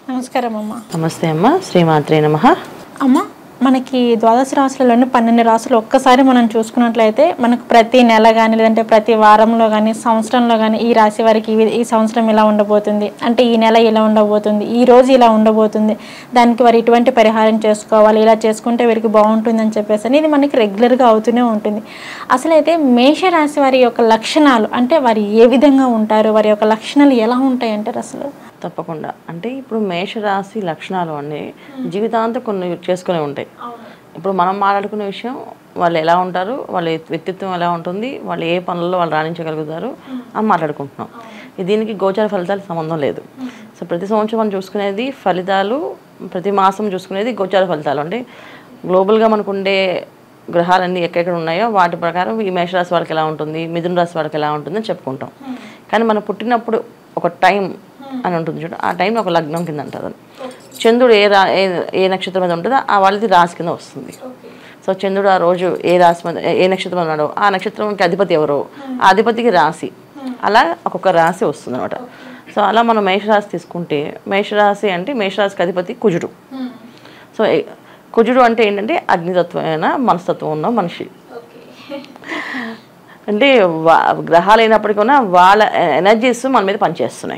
నమస్కారం అమ్మ నమస్తే అమ్మ శ్రీమాత్రే నమ అమ్మ మనకి ద్వాదశ రాశులలోని పన్నెండు రాసులు ఒక్కసారి మనం చూసుకున్నట్లయితే మనకు ప్రతి నెల కానీ లేదంటే ప్రతి వారంలో కానీ సంవత్సరంలో కానీ ఈ రాశి వారికి ఈ- ఈ సంవత్సరం ఇలా ఉండబోతుంది అంటే ఈ నెల ఇలా ఉండబోతుంది ఈ రోజు ఇలా ఉండబోతుంది దానికి వారు ఇటువంటి పరిహారం చేసుకోవాలి ఇలా చేసుకుంటే వీరికి బాగుంటుంది అని చెప్పేసి అని ఇది మనకి రెగ్యులర్గా అవుతూనే ఉంటుంది అసలైతే మేషరాశి వారి యొక్క లక్షణాలు అంటే వారు ఏ విధంగా ఉంటారు వారి యొక్క లక్షణాలు ఎలా ఉంటాయి అంటారు అసలు తప్పకుండా అంటే ఇప్పుడు మేషరాశి లక్షణాలు అన్నీ జీవితాంతం కొన్ని చేసుకునే ఉంటాయి ఇప్పుడు మనం మాట్లాడుకునే విషయం వాళ్ళు ఎలా ఉంటారు వాళ్ళ వ్యక్తిత్వం ఎలా ఉంటుంది వాళ్ళు ఏ పనుల్లో వాళ్ళు రాణించగలుగుతారు అని మాట్లాడుకుంటున్నాం ఇది దీనికి గోచార ఫలితాలు సంబంధం లేదు సో ప్రతి సంవత్సరం మనం చూసుకునేది ఫలితాలు ప్రతి మాసం చూసుకునేది గోచార ఫలితాలు అంటే గ్లోబల్గా మనకు ఉండే గ్రహాలన్నీ ఎక్కడెక్కడ ఉన్నాయో వాటి ప్రకారం ఈ మేషరాశి వాళ్ళకి ఎలా ఉంటుంది మిథున రాశి వాళ్ళకి ఎలా ఉంటుంది అని చెప్పుకుంటాం కానీ మనం పుట్టినప్పుడు ఒక టైం అని ఉంటుంది చూడు ఆ టైంలో ఒక లగ్నం కింద అంటారు అది చంద్రుడు ఏ రా ఏ ఏ నక్షత్రం మీద ఉంటుందో ఆ వాళ్ళది రాశి కింద వస్తుంది సో చంద్రుడు ఆ రోజు ఏ రాశి మీద ఏ నక్షత్రం మీద ఉన్నాడో ఆ నక్షత్రంకి అధిపతి ఎవరో ఆ అధిపతికి రాశి అలా ఒక్కొక్క రాశి వస్తుంది అనమాట సో అలా మనం మేషరాశి తీసుకుంటే మేషరాశి అంటే మేషరాశికి అధిపతి కుజుడు సో ఏ- కుజుడు అంటే ఏంటంటే అగ్నితత్వమైన మనస్తత్వం ఉన్న మనిషి అంటే వా- గ్రహాలు అయినప్పటికీ కూడా వాళ్ళ ఎనర్జీస్ మన మీద పనిచేస్తున్నాయి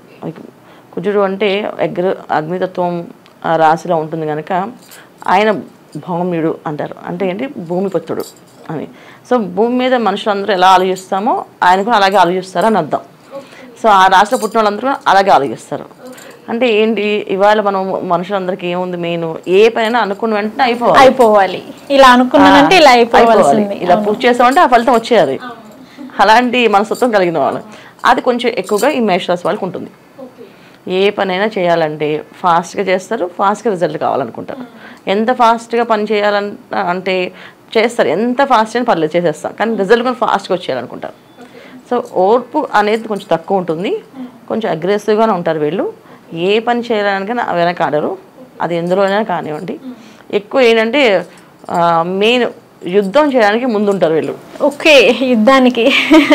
కుజుడు అంటే అగ్ర అగ్నితత్వం ఆ రాశిలో ఉంటుంది కనుక ఆయన భౌమ్యుడు అంటారు అంటే ఏంటి భూమిపుత్రుడు అని సో భూమి మీద మనుషులందరూ ఎలా ఆలోచిస్తామో ఆయన కూడా అలాగే ఆలోచిస్తారు అని అర్థం సో ఆ రాశిలో పుట్టిన వాళ్ళందరూ కూడా అలాగే ఆలోచిస్తారు అంటే ఏంటి ఇవాళ మనం మనుషులందరికీ ఏముంది మెయిన్ ఏ పనైనా అనుకున్న వెంటనే అయిపోవాలి అయిపోవాలి ఇలా అనుకున్నానంటే ఇలా అయిపోవాల్సింది అయిపోవాలి. ఇలా పూజ చేస్తామంటే ఆ ఫలితం వచ్చేయాలి అలాంటి మనస్తత్వం కలిగిన వాళ్ళు అది కొంచెం ఎక్కువగా ఈ మేషరాశి వాళ్ళకి ఉంటుంది ఏ పనైనా చేయాలంటే ఫాస్ట్గా చేస్తారు ఫాస్ట్గా రిజల్ట్ కావాలనుకుంటారు ఎంత ఫాస్ట్గా పని చేయాలంట అంటే చేస్తారు ఎంత ఫాస్ట్ అయినా పర్లేదు చేసేస్తాం కానీ రిజల్ట్ కూడా ఫాస్ట్గా వచ్చేయాలనుకుంటారు సో ఓర్పు అనేది కొంచెం తక్కువ ఉంటుంది కొంచెం అగ్రెసివ్గానే ఉంటారు వీళ్ళు ఏ పని చేయాలనికైనా వెనకాడరు అది ఎందులోనైనా కానివ్వండి ఎక్కువ ఏంటంటే మెయిన్ యుద్ధం చేయడానికి ముందుంటారు వీళ్ళు ఓకే యుద్ధానికి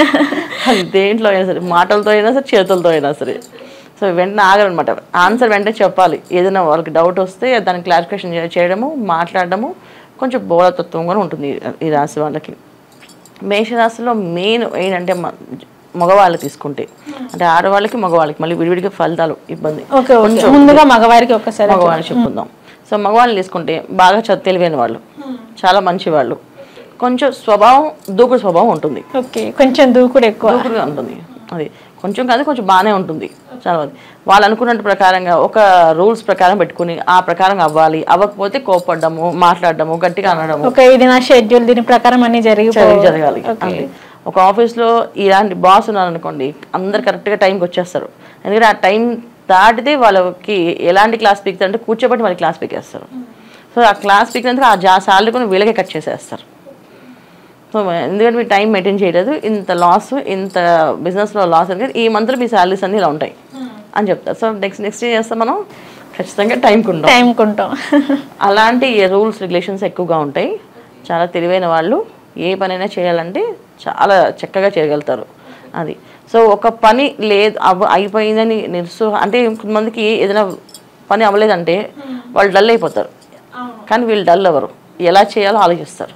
అది దేంట్లో అయినా సరే మాటలతో అయినా సరే చేతులతో అయినా సరే సో వెంటనే ఆగరనమాట ఆన్సర్ వెంటనే చెప్పాలి ఏదైనా వాళ్ళకి డౌట్ వస్తే దాన్ని క్లారిఫికేషన్ చేయడము మాట్లాడడము కొంచెం బోళతత్వం కూడా ఉంటుంది ఈ- ఈ రాశి వాళ్ళకి మేషరాశిలో మెయిన్ ఏంటంటే మ- మగవాళ్ళు తీసుకుంటే అంటే ఆడవాళ్ళకి మగవాళ్ళకి మళ్ళీ విడివిడిగా ఫలితాలు ఇబ్బంది ఓకే ఓకే ముందుగా మగవారికి ఒకసారి మగవాళ్ళు చెప్పుకుందాం సో మగవాళ్ళని తీసుకుంటే బాగా చ- తెలివైన వాళ్ళు చాలా మంచి వాళ్ళు కొంచెం స్వభావం దూకుడు స్వభావం ఉంటుంది ఓకే కొంచెం దూకుడు ఎక్కువ దూకుడుగా ఉంటుంది అది కొంచెం కాదు కొంచెం బాగానే ఉంటుంది చాలా మంది వాళ్ళు అనుకున్నట్టు ప్రకారంగా ఒక రూల్స్ ప్రకారం పెట్టుకుని ఆ ప్రకారం అవ్వాలి అవ్వకపోతే కోపడ్డము మాట్లాడడము గట్టిగా అనడము ఓకే ఇది నా షెడ్యూల్ దీని ప్రకారం అన్ని జరిగి చదివి జరగాలి అంతే ఒక ఆఫీస్లో ఇలాంటి బాస్ ఉన్నారనుకోండి అందరు కరెక్ట్గా టైంకి వచ్చేస్తారు ఎందుకంటే ఆ టైం దాటితే వాళ్ళకి ఎలాంటి క్లాస్ పీక్ అంటే కూర్చోబెట్టి వాళ్ళకి క్లాస్ పీకేస్తారు సో ఆ క్లాస్ పీకినందుకు ఆ జా సాలరీ కూడా వీళ్ళకే కట్ చేసేస్తారు సో ఎందుకంటే మీరు టైం మెయింటైన్ చేయలేదు ఇంత లాస్ ఇంత బిజినెస్లో లాస్ అని ఈ మంత్లో మీ శాలరీస్ అన్నీ ఇలా ఉంటాయి అని చెప్తారు సో నెక్స్ట్ నెక్స్ట్ ఏం చేస్తాం మనం ఖచ్చితంగా టైంకి ఉంటాం టైం కొంటాం అలాంటి రూల్స్ రెగ్యులేషన్స్ ఎక్కువగా ఉంటాయి చాలా తెలివైన వాళ్ళు ఏ పనైనా చేయాలంటే చాలా చక్కగా చేయగలుగుతారు అది సో ఒక పని లేదు అవ అయిపోయిందని నిరుసు అంటే కొంతమందికి ఏదైనా పని అవ్వలేదంటే వాళ్ళు డల్ అయిపోతారు కానీ వీళ్ళు డల్ అవ్వరు ఎలా చేయాలో ఆలోచిస్తారు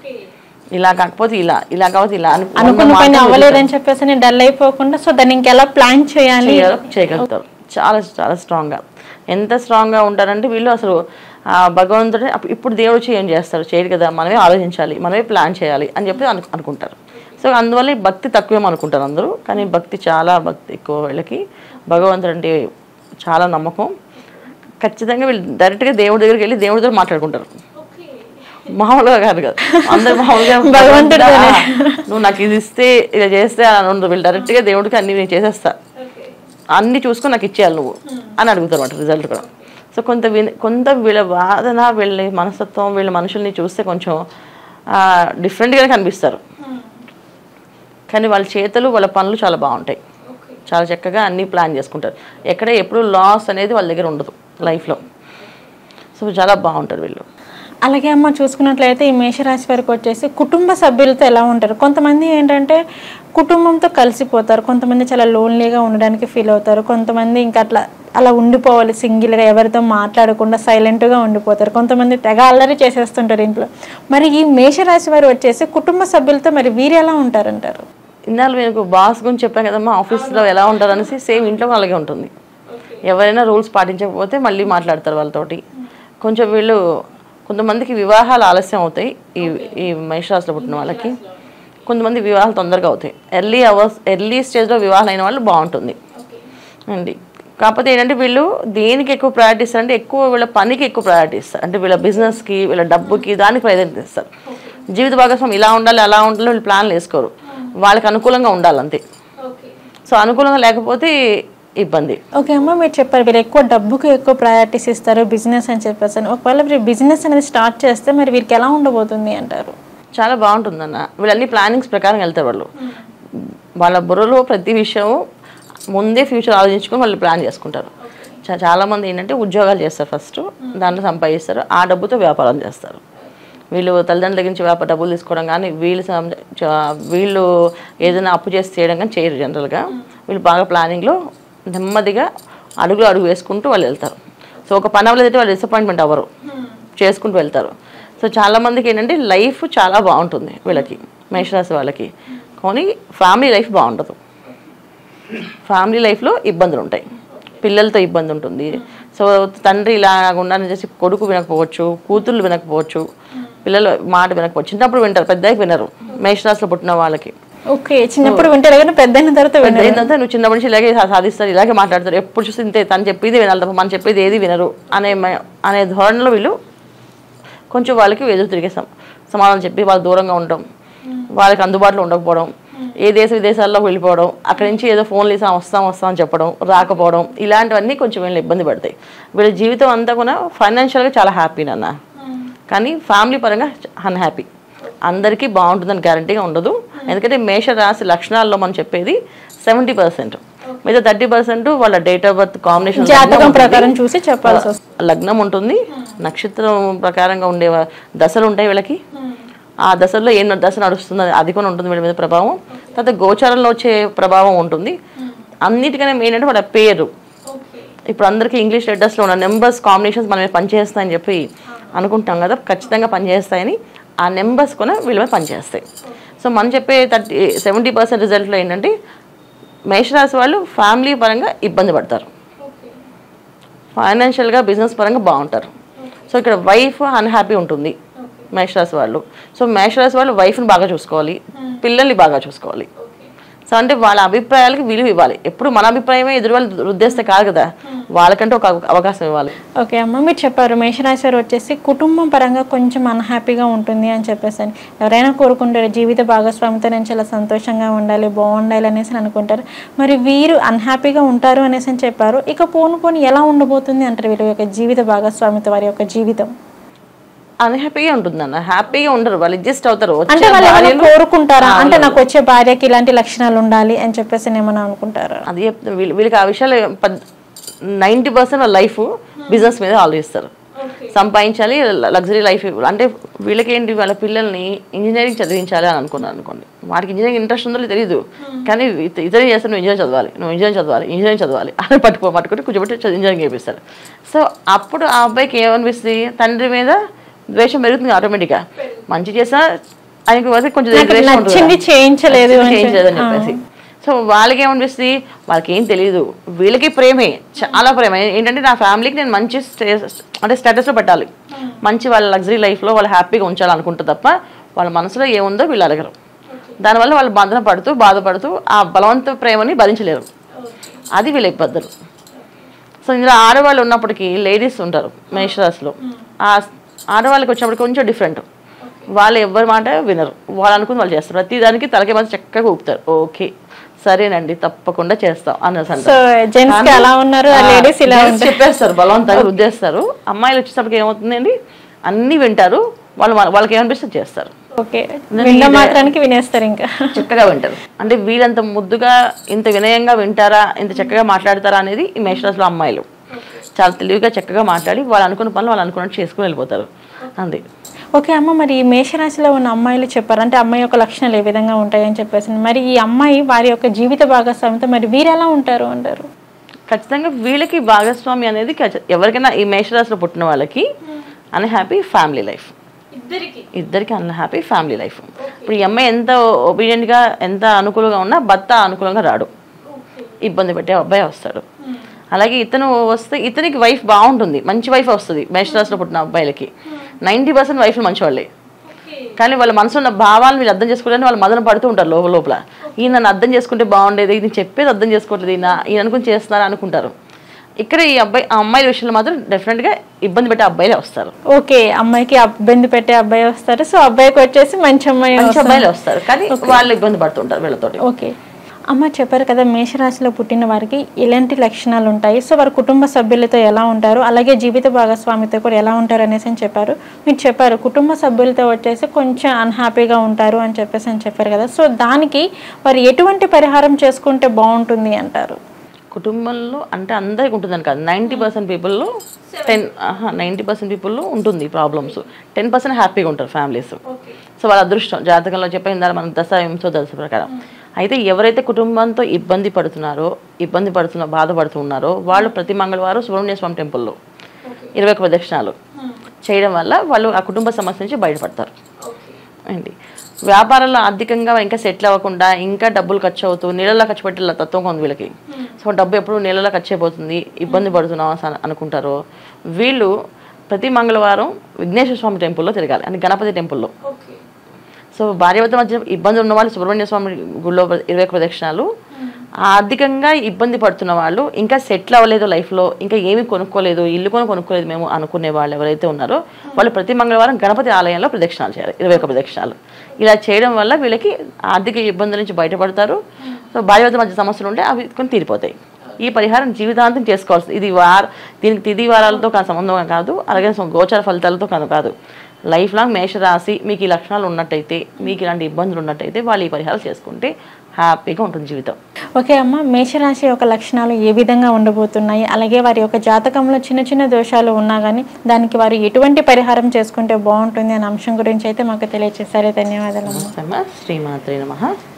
ఇలా కాకపోతే ఇలా ఇలా కాకపోతే ఇలా అని అనుకున్న పని అవ్వలేదని చెప్పేసి నేను డల్ అయిపోకుండా సో దాన్ని ఇంకెలా ప్లాన్ చేయాలి చేయాలో చేయగలుగుతారు చాలా చాలా స్ట్రాంగ్గా ఎంత స్ట్రాంగ్గా ఉంటారంటే వీళ్ళు అసలు ఆ భగవంతుడు అప్పుడు ఇప్పుడు దేవుడు వచ్చి ఏం చేస్తారు చేయడు కదా మనమే ఆలోచించాలి మనమే ప్లాన్ చేయాలి అని చెప్పి అను అనుకుంటారు సో అందువల్ల ఈ భక్తి తక్కువేమో అనుకుంటారు అందరూ కానీ భక్తి చాలా భక్తి ఎక్కువ వీళ్ళకి భగవంతుడు అంటే చాలా నమ్మకం ఖచ్చితంగా వీళ్ళు డైరెక్ట్గా దేవుడి దగ్గరికి వెళ్ళి దేవుడితో మాట్లాడుకుంటారు మామూలుగా కాదు కదా అందరు మామూలుగా భగవంతుడితోనే. "ఆ, నువ్వు నాకు ఇది ఇస్తే ఇలా చేస్తే అని ఉండదు వీళ్ళు డైరెక్ట్గా దేవుడికి అన్ని నేను చేసేస్తా అన్ని చూసుకొని నాకు ఇచ్చేయాలి నువ్వు అని అడుగుతారు అనమాట రిజల్ట్ కూడా సో కొంత విన- కొంత వీళ్ళ వాదన వీళ్ళ మనస్తత్వం వీళ్ళ మనుషుల్ని చూస్తే కొంచెం డిఫరెంట్గానే కనిపిస్తారు కానీ వాళ్ళ చేతులు వాళ్ళ పనులు చాలా బాగుంటాయి చాలా చక్కగా అన్నీ ప్లాన్ చేసుకుంటారు ఎక్కడ ఎప్పుడు లాస్ అనేది వాళ్ళ దగ్గర ఉండదు లైఫ్లో సో చాలా బాగుంటారు వీళ్ళు అలాగే అమ్మ చూసుకున్నట్లయితే ఈ మేషరాశి వారికి వచ్చేసి కుటుంబ సభ్యులతో ఎలా ఉంటారు కొంతమంది ఏంటంటే కుటుంబంతో కలిసిపోతారు కొంతమంది చాలా లోన్లీగా ఉండడానికి ఫీల్ అవుతారు కొంతమంది ఇంకా అట్లా అలా ఉండిపోవాలి సింగిల్గా ఎవరితో మాట్లాడకుండా సైలెంట్గా ఉండిపోతారు కొంతమంది తెగ అల్లరి చేసేస్తుంటారు ఇంట్లో మరి ఈ మేషరాశి వారు వచ్చేసి కుటుంబ సభ్యులతో మరి వీరు ఎలా ఉంటారంటారు ఇందాక మీకు బాస్ గురించి చెప్పాను కదమ్మా ఆఫీస్లో ఎలా ఉంటారు అనేసి సేమ్ ఇంట్లో కూడా అలాగే ఉంటుంది ఎవరైనా రూల్స్ పాటించకపోతే మళ్ళీ మాట్లాడతారు వాళ్ళతోటి కొంచెం వీళ్ళు కొంతమందికి వివాహాలు ఆలస్యం అవుతాయి ఈ ఈ మేషరాశిలో పుట్టిన వాళ్ళకి కొంతమంది వివాహాలు తొందరగా అవుతాయి ఎర్లీ అవర్స్ ఎర్లీ స్టేజ్లో వివాహాలు అయిన వాళ్ళు బాగుంటుంది అండి కాకపోతే ఏంటంటే వీళ్ళు దేనికి ఎక్కువ ప్రయారిటీ ఇస్తారు అంటే ఎక్కువ వీళ్ళ పనికి ఎక్కువ ప్రయారిటీ ఇస్తారు అంటే వీళ్ళ బిజినెస్కి వీళ్ళ డబ్బుకి దానికి ప్రాధాన్యత ఇస్తారు జీవిత భాగస్వామి ఇలా ఉండాలి అలా ఉండాలి వీళ్ళు ప్లాన్లు వేసుకోరు వాళ్ళకి అనుకూలంగా ఉండాలి అంతే సో అనుకూలంగా లేకపోతే ఇబ్బంది ఓకే అమ్మ మీరు చెప్పారు వీరు ఎక్కువ డబ్బుకి ఎక్కువ ప్రయారిటీస్ ఇస్తారు బిజినెస్ అని చెప్పేసి అని. ఒకవేళ మీరు బిజినెస్ అనేది స్టార్ట్ చేస్తే మరి వీరికి ఎలా ఉండబోతుంది అంటారు చాలా బాగుంటుందన్న వీళ్ళన్ని ప్లానింగ్స్ ప్రకారం వెళ్తారు వాళ్ళు వాళ్ళ బుర్రలో ప్రతి విషయం ముందే ఫ్యూచర్ ఆలోచించుకొని వాళ్ళు ప్లాన్ చేసుకుంటారు చా- చాలా మంది ఏంటంటే ఉద్యోగాలు చేస్తారు ఫస్ట్ దాంట్లో సంపాదిస్తారు ఆ డబ్బుతో వ్యాపారం చేస్తారు వీళ్ళు తల్లిదండ్రుల దగ్గర నుంచి వ్యాపార డబ్బులు తీసుకోవడం కానీ వీళ్ళు సం- చ- వీళ్ళు ఏదైనా అప్పు చేసి చేయడం కానీ చేయరు జనరల్గా వీళ్ళు బాగా ప్లానింగ్లో నెమ్మదిగా అడుగులు అడుగు వేసుకుంటూ వాళ్ళు వెళ్తారు సో ఒక పని అవ్వలేదంటే వాళ్ళు డిసప్పాయింట్మెంట్ అవ్వరు చేసుకుంటూ వెళ్తారు సో చాలా మందికి ఏంటంటే లైఫ్ చాలా బాగుంటుంది వీళ్ళకి మేషరాశి వాళ్ళకి కానీ ఫ్యామిలీ లైఫ్ బాగుండదు ఫ్యామిలీ లైఫ్లో ఇబ్బందులు ఉంటాయి పిల్లలతో ఇబ్బంది ఉంటుంది సో తండ్రి ఇలా ఉండాలని చేసి కొడుకు వినకపోవచ్చు కూతుర్లు వినకపోవచ్చు పిల్లలు మాట వినకపోవచ్చు చిన్నప్పుడు వింటారు పెద్దకి వినరు మేషరాశిలో పుట్టిన వాళ్ళకి ఓకే చిన్నప్పుడు వింటారు కానీ పెద్ద అయిన తర్వాత పెద్ద వినరు ఏంటంటే నువ్వు చిన్నప్పటి నుంచి ఇలాగే సా- సాధిస్తారు ఇలాగే మాట్లాడతారు ఎప్పుడు చూస్తే ఇంతే తను చెప్పేది వినాలి తప్ప మనం చెప్పేది ఏది వినరు అనే మ- అనే ధోరణిలో వీళ్ళు కొంచెం వాళ్ళకి ఎదురు తిరిగే సమ- సమాధానం చెప్పి వాళ్ళు దూరంగా ఉండడం వాళ్ళకి అందుబాటులో ఉండకపోవడం ఏ దేశ విదేశాల్లో వెళ్ళిపోవడం అక్కడి నుంచి ఏదో ఫోన్లు వేసి వస్తాం వస్తాం అని చెప్పడం రాకపోవడం ఇలాంటివన్నీ కొంచెం వీళ్ళు ఇబ్బంది పడతాయి వీళ్ళ జీవితం అంతా కూడా ఫైనాన్షియల్గా చాలా హ్యాపీ నాన్న కానీ ఫ్యామిలీ పరంగా అన్హ్యాపీ అందరికీ బాగుంటుందని గ్యారంటీగా ఉండదు ఎందుకంటే మేష రాశి లక్షణాల్లో మనం చెప్పేది సెవెంటీ పర్సెంట్ మిగతా థర్టీ పర్సెంట్ వాళ్ళ డేట్ ఆఫ్ బర్త్ కాంబినేషన్ జాతకం ప్రకారం చూసి చెప్పాల్సి వస్తుంది లగ్నం ఉంటుంది నక్షత్రం ప్రకారంగా ఉండే వ- దశలు ఉంటాయి వీళ్ళకి ఆ దశల్లో ఏ న- దశ నడుస్తుంది అది కూడా ఉంటుంది వీళ్ళ మీద ప్రభావం తర్వాత గోచారంలో వచ్చే ప్రభావం ఉంటుంది అన్నిటికన్నా మెయిన్ అంటే వాళ్ళ పేరు ఇప్పుడు అందరికీ ఇంగ్లీష్ లెటర్స్లో ఉన్న నెంబర్స్ కాంబినేషన్స్ మన మీద పనిచేస్తాయని చెప్పి అనుకుంటాం కదా ఖచ్చితంగా పనిచేస్తాయని ఆ నెంబర్స్ కూడా వీళ్ళ మీద పనిచేస్తాయి సో మనం చెప్పే థర్టీ సెవెంటీ పర్సెంట్ రిజల్ట్లో ఏంటంటే మేషరాశి వాళ్ళు ఫ్యామిలీ పరంగా ఇబ్బంది పడతారు ఫైనాన్షియల్గా బిజినెస్ పరంగా బాగుంటారు సో ఇక్కడ వైఫ్ అన్హ్యాపీ ఉంటుంది మేషరాశి వాళ్ళు సో మేషరాశి వాళ్ళు వైఫ్ని బాగా చూసుకోవాలి పిల్లల్ని బాగా చూసుకోవాలి సో అంటే వాళ్ళ అభిప్రాయాలకి విలువ ఇవ్వాలి ఎప్పుడు మన అభిప్రాయమే ఎదురు వాళ్ళు రుద్దేస్తే కాదు కదా వాళ్ళకంటే ఒక అవ- అవకాశం ఇవ్వాలి ఓకే అమ్మ మీరు చెప్పారు మేషరాశి వారు వచ్చేసి కుటుంబం పరంగా కొంచెం అన్హ్యాపీగా ఉంటుంది అని చెప్పేసి అని ఎవరైనా కోరుకుంటారు జీవిత భాగస్వామితో నేను చాలా సంతోషంగా ఉండాలి బాగుండాలి అనేసి అని అనుకుంటారు మరి వీరు అన్హ్యాపీగా ఉంటారు అనేసి అని చెప్పారు ఇక పోను పోను ఎలా ఉండబోతుంది అంటారు వీళ్ళ యొక్క జీవిత భాగస్వామితో వారి యొక్క జీవితం అన్హ్యాపీగా ఉంటుంది అన్న హ్యాపీగా ఉండరు వాళ్ళు అడ్జస్ట్ అవుతారు వచ్చే అంటే వాళ్ళు ఏమైనా భార్యలు- కోరుకుంటారా అంటే నాకు వచ్చే భార్యకి ఇలాంటి లక్షణాలు ఉండాలి అని చెప్పేసి అని ఏమైనా అనుకుంటారా అది చెప్తున్నా వీళ్ళు వీళ్ళకి ఆ విషయాలు నైంటీ పర్సెంట్ వాళ్ళ లైఫ్ బిజినెస్ మీద ఆలోచిస్తారు సంపాదించాలి లగ్జరీ లైఫ్ అంటే వీళ్ళకి ఏంటి వాళ్ళ పిల్లల్ని ఇంజనీరింగ్ చదివించాలి అని అనుకున్నాను అనుకోండి వాడికి ఇంజనీరింగ్ ఇంట్రెస్ట్ ఉందో లేదో తెలియదు కానీ ఇత- ఇతరులు చేస్తే నువ్వు ఇంజనీరింగ్ చదవాలి నువ్వు ఇంజనీరింగ్ చదవాలి ఇంజనీరింగ్ చదవాలి అని పట్టుకో పట్టుకుంటే కూర్చోబెట్టి చదివి- ఇంజనీరింగ్ చేపిస్తారు సో అప్పుడు ఆ అబ్బాయికి ఏమనిపిస్తుంది తండ్రి మీద ద్వేషం పెరుగుతుంది ఆటోమేటిక్గా మంచి చేసినా ఆయనకి వస్తే కొంచెం ద్వేషం ఉంటుంది నచ్చింది చేయించలేదు అని చేంజ్ లేదని చెప్పేసి సో వాళ్ళకి ఏమనిపిస్తుంది వాళ్ళకి ఏం తెలియదు వీళ్ళకి ప్రేమే చాలా ప్రేమ ఏంటంటే నా ఫ్యామిలీకి నేను మంచి స్టే అంటే స్టేటస్లో పెట్టాలి మంచి వాళ్ళ లగ్జరీ లైఫ్లో వాళ్ళు హ్యాపీగా ఉంచాలి అనుకుంటే తప్ప వాళ్ళ మనసులో ఏముందో వీళ్ళు అడగరు దానివల్ల వాళ్ళు బంధన పడుతూ బాధపడుతూ ఆ బలవంత ప్రేమని భరించలేరు అది వీళ్ళ ఇబ్బందులు సో ఇందులో ఆడవాళ్ళు ఉన్నప్పటికీ లేడీస్ ఉంటారు మేషరాశిలో ఆ ఆడవాళ్ళకి వచ్చినప్పటికి కొంచెం డిఫరెంట్ వాళ్ళు ఎవరి మాట వినరు వాళ్ళు అనుకుని వాళ్ళు చేస్తారు ప్రతి దానికి తలకే మాత్రం చక్కగా ఊపుతారు ఓకే సరేనండి తప్పకుండా చేస్తాం అన్నది సో జెంట్స్ కి అలా ఉన్నారు లేడీస్ ఇలా Gents చెప్పేస్తారు బలవంతంగా రుద్దేస్తారు అమ్మాయిలు వచ్చేటప్పటికి ఏమవుతుందండి అన్నీ వింటారు వాళ్ళు వాళ్ళకి ఏమనిపిస్తుంది చేస్తారు ఓకే విన్న మాత్రానికి వినేస్తారు ఇంకా చక్కగా వింటారు అంటే వీళ్ళంత ముద్దుగా ఇంత వినయంగా వింటారా ఇంత చక్కగా మాట్లాడతారా అనేది ఈ మేషరాశిలో అమ్మాయిలు చాలా తెలివిగా చక్కగా మాట్లాడి వాళ్ళు అనుకున్న పనులు వాళ్ళు అనుకున్నట్టు చేసుకుని వెళ్ళిపోతారు అంతే ఓకే అమ్మ మరి ఈ మేషరాశిలో ఉన్న అమ్మాయిలు చెప్పారు అంటే అమ్మాయి యొక్క లక్షణాలు ఏ విధంగా ఉంటాయని చెప్పేసి మరి ఈ అమ్మాయి వారి యొక్క జీవిత భాగస్వామితో మరి వీరు ఎలా ఉంటారు అంటారు ఖచ్చితంగా వీళ్ళకి భాగస్వామి అనేది ఖచ్చ- ఎవరికైనా ఈ మేషరాశిలో పుట్టిన వాళ్ళకి అన్హ్యాపీ ఫ్యామిలీ లైఫ్ ఇద్దరికి అన్హ్యాపీ ఫ్యామిలీ లైఫ్ ఇప్పుడు ఈ అమ్మాయి ఎంత ఒబీడియంట్గా ఎంత అనుకూలంగా ఉన్నా భర్త అనుకూలంగా రాడు ఇబ్బంది పెట్టే అబ్బాయి వస్తాడు అలాగే ఇతను వస్తే ఇతనికి వైఫ్ బాగుంటుంది మంచి వైఫ్ వస్తుంది మేషరాశిలో పుట్టిన అబ్బాయిలకి నైంటీ పర్సెంట్ వైఫ్లు మంచి వాళ్ళే కానీ వాళ్ళ మనసులో ఉన్న భావాలను వీళ్ళు అర్థం చేసుకోవడానికి వాళ్ళు మదన పడుతూ ఉంటారు లోపల లోపల ఈయన నన్ను అర్థం చేసుకుంటే బాగుండేది ఇది చెప్పేది అర్థం చేసుకోవట్లేదు ఈయన ఈయన అనుకుని చేస్తున్నారు అనుకుంటారు ఇక్కడ ఈ అబ్బాయి ఆ అమ్మాయి విషయంలో మాత్రం డెఫినెట్గా ఇబ్బంది పెట్టే అబ్బాయిలే వస్తారు ఓకే అమ్మాయికి ఇబ్బంది పెట్టే అబ్బాయి వస్తారు సో అబ్బాయికి వచ్చేసి మంచి అమ్మాయి మంచి వస్తారు. అబ్బాయిలే వస్తారు కానీ వాళ్ళు ఇబ్బంది పడుతుంటారు వీళ్ళతోటి ఓకే అమ్మ చెప్పారు కదా మేషరాశిలో పుట్టిన వారికి ఎలాంటి లక్షణాలు ఉంటాయి సో వారి కుటుంబ సభ్యులతో ఎలా ఉంటారు అలాగే జీవిత భాగస్వామితో కూడా ఎలా ఉంటారు అనేసి అని చెప్పారు మీరు చెప్పారు కుటుంబ సభ్యులతో వచ్చేసి కొంచెం అన్హ్యాపీగా ఉంటారు అని చెప్పేసి అని చెప్పారు కదా సో దానికి వారు ఎటువంటి పరిహారం చేసుకుంటే బాగుంటుంది అంటారు కుటుంబంలో అంటే అందరికి ఉంటుందని కాదు నైంటీ పర్సెంట్ పీపుల్లో టెన్ నైంటీ పర్సెంట్ పీపుల్లో ఉంటుంది ప్రాబ్లమ్స్ టెన్ పర్సెంట్ హ్యాపీగా ఉంటారు ఫ్యామిలీస్ సో వాళ్ళ అదృష్టం జాతకంలో చెప్పిన మన దశ వింశో దశ ప్రకారం అయితే ఎవరైతే కుటుంబంతో ఇబ్బంది పడుతున్నారో ఇబ్బంది పడుతున్న బాధపడుతున్నారో వాళ్ళు ప్రతి మంగళవారం సుబ్రహ్మణ్య స్వామి టెంపుల్లో ఇరవై ఒక ప్రదక్షిణాలు చేయడం వల్ల వాళ్ళు ఆ కుటుంబ సమస్య నుంచి బయటపడతారు ఏంటి వ్యాపారంలో ఆర్థికంగా ఇంకా సెటిల్ అవ్వకుండా ఇంకా డబ్బులు ఖర్చు అవుతూ నీళ్ళలో ఖర్చు పెట్టే తత్వం ఉంది వీళ్ళకి సో డబ్బు ఎప్పుడు నీళ్ళలో ఖర్చు అయిపోతుంది ఇబ్బంది పడుతున్నాం అని అనుకుంటారో వీళ్ళు ప్రతి మంగళవారం విఘ్నేశ్వర స్వామి టెంపుల్లో తిరగాలి అంటే గణపతి టెంపుల్లో సో భార్యాభర్త మధ్య ఇబ్బంది ఉన్న వాళ్ళు సుబ్రహ్మణ్య స్వామి గుళ్ళో ఇరవై ఒక్క ప్రదక్షిణాలు ఆర్థికంగా ఇబ్బంది పడుతున్న వాళ్ళు ఇంకా సెటిల్ అవ్వలేదు లైఫ్లో ఇంకా ఏమీ కొనుక్కోలేదు ఇల్లు కొని కొనుక్కోలేదు మేము అనుకునే వాళ్ళు ఎవరైతే ఉన్నారో వాళ్ళు ప్రతి మంగళవారం గణపతి ఆలయంలో ప్రదక్షిణాలు చేయాలి ఇరవై ఒక్క ప్రదక్షిణాలు ఇలా చేయడం వల్ల వీళ్ళకి ఆర్థిక ఇబ్బందుల నుంచి బయటపడతారు సో భార్యాభర్త మధ్య సమస్యలు ఉంటే అవి కొన్ని తీరిపోతాయి ఈ పరిహారం జీవితాంతం చేసుకోవాల్సి ఇది వార దీనికి తిథి వారాలతో కాదు సంబంధం కాదు అలాగే గోచర ఫలితాలతో కాదు కాదు లైఫ్ లాంగ్ మేషరాశి మీకు ఈ లక్షణాలు ఉన్నట్టయితే మీకు ఇలాంటి ఇబ్బందులు ఉన్నట్టయితే వాళ్ళు ఈ పరిహారం చేసుకుంటే హ్యాపీగా ఉంటుంది జీవితం ఓకే అమ్మ మేషరాశి యొక్క లక్షణాలు ఏ విధంగా ఉండబోతున్నాయి అలాగే వారి యొక్క జాతకంలో చిన్న చిన్న దోషాలు ఉన్నా కానీ దానికి వారు ఎటువంటి పరిహారం చేసుకుంటే బాగుంటుంది అనే అంశం గురించి అయితే మాకు తెలియజేశారు ధన్యవాదాలు అమ్మ నమస్తే అమ్మ శ్రీమాత్రి నమ